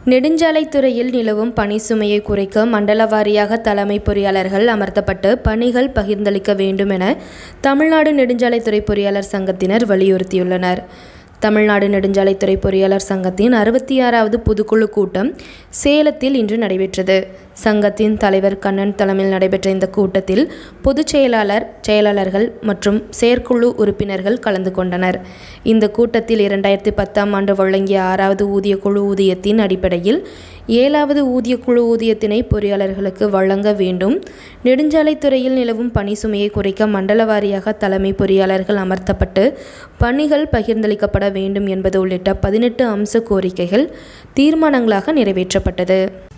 நெடுஞ்சாலைத்துறையில் நிலவும் பணி சுமையை குறைக்க மண்டல வாரியாக தலைமை பொறியாளர்கள் அமர்த்தப்பட்டு பணிகள் பகிர்ந்தளிக்க வேண்டும் என தமிழ்நாடு நெடுஞ்சாலைத்துறை பொறியாளர் சங்கத்தினர் வலியுறுத்தியுள்ளனர். தமிழ்நாடு நெடுஞ்சாலைத்துறை பொறியாளர் சங்கத்தின் அறுபத்தி ஆறாவது பொதுக்குழு கூட்டம் சேலத்தில் இன்று நடைபெற்றது. சங்கத்தின் தலைவர் கண்ணன் தலைமையில் நடைபெற்ற இந்த கூட்டத்தில் பொதுச் செயலாளர், செயலாளர்கள் மற்றும் செயற்குழு உறுப்பினர்கள் கலந்து கொண்டனர். இந்த கூட்டத்தில் இரண்டாயிரத்து பத்தாம் ஆண்டு வழங்கிய ஆறாவது ஊதியக்குழு ஊதியத்தின் அடிப்படையில் ஏழாவது ஊதியக்குழு ஊதியத்தினை பொறியாளர்களுக்கு வழங்க வேண்டும், நெடுஞ்சாலைத்துறையில் நிலவும் பணி சுமையை குறைக்க மண்டல வாரியாக தலைமை பொறியாளர்கள் அமர்த்தப்பட்டு பணிகள் பகிர்ந்தளிக்கப்பட வேண்டும் என்பது உள்ளிட்ட பதினெட்டு அம்ச கோரிக்கைகள் தீர்மானங்களாக நிறைவேற்றப்பட்டது.